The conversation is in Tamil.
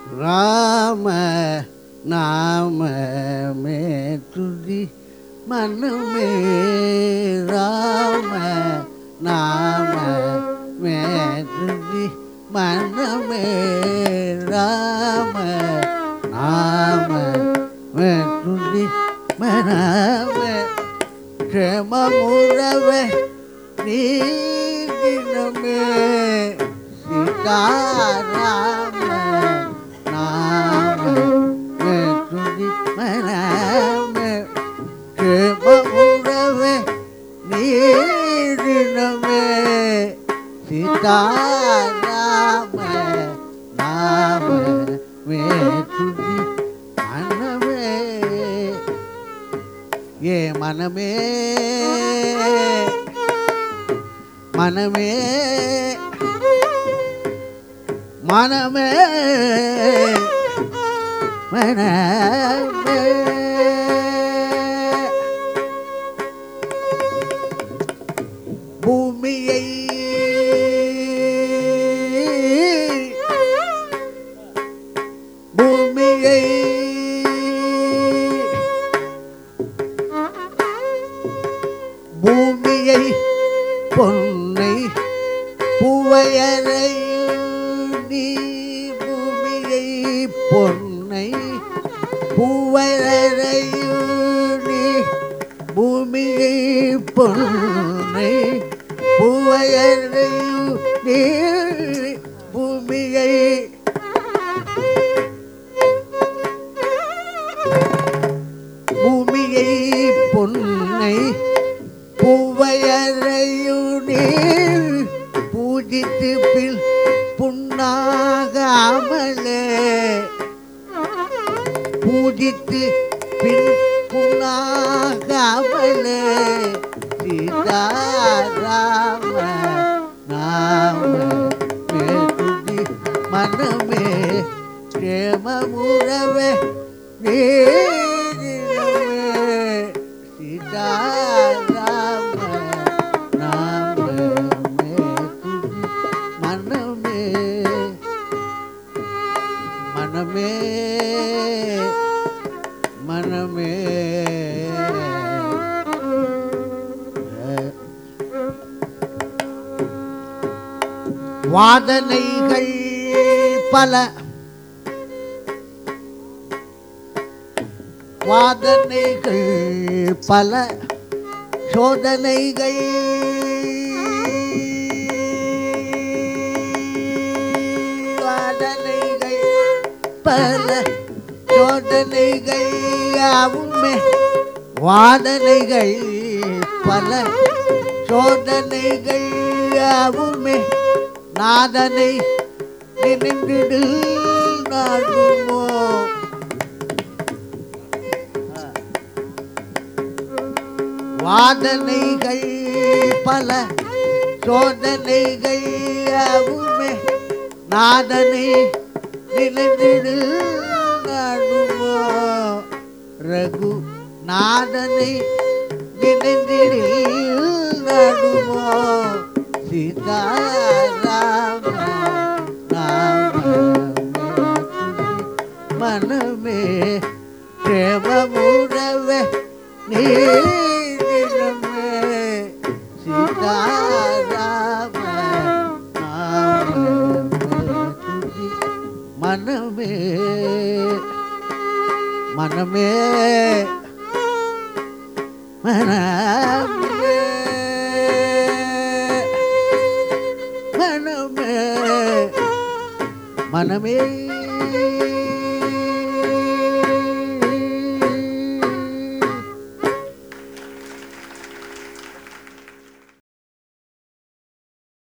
ராம நாம மே துதி மனமே ராம நாம மே துதி மனமே ராம நாம மே துதி மனமே க்ஷமமுறவே நீதினமே சீதாராம நாம துதி மனமே க்ஷமமுறவே நீதினமே சீதாராம நாம மே துதி மனமே ஏ மனமே மனமே மனமே மனமே பூமியை பூமியை பூமியை பொன்னை பூவையரையில் நீ பூமியை பொன்னை பூவையரையில் நீ பூமியை பொன்னை பூவையரையில் நீ பூமியை பூமியை பொன்னை பூவையரையுனே பூஜித்து பில் புண்ணாகாமலே பூஜித்து பின் புண்ணாகாமலே சீதாராம நாம மேதுதி மனமே க்ஷேமமுறவே நேரிடமே சீதாராம நாம மேதுதி மனமே மனமே மனமே வாதனைகள் பல வாதனைகள் பல சோதனைகள் வாதனைகள் பல சோதனைகள் யாவுமே வாதனைகள் பல சோதனைகள் யாவுமே நாதனை நினைந்திடு நாடுமோ வாதனைகள் பல சோதனைகள் யாவுமே நாதனை நினைந்திடு நாடுமோ ரகு நாதனை நினைந்திடு நாடுமோ சீதாராம நாமமே மனமே பிரேமமுறவே நீதினமே சீதாராம நாமமே துதி மனமே மனமே மனமே மனமே மனமே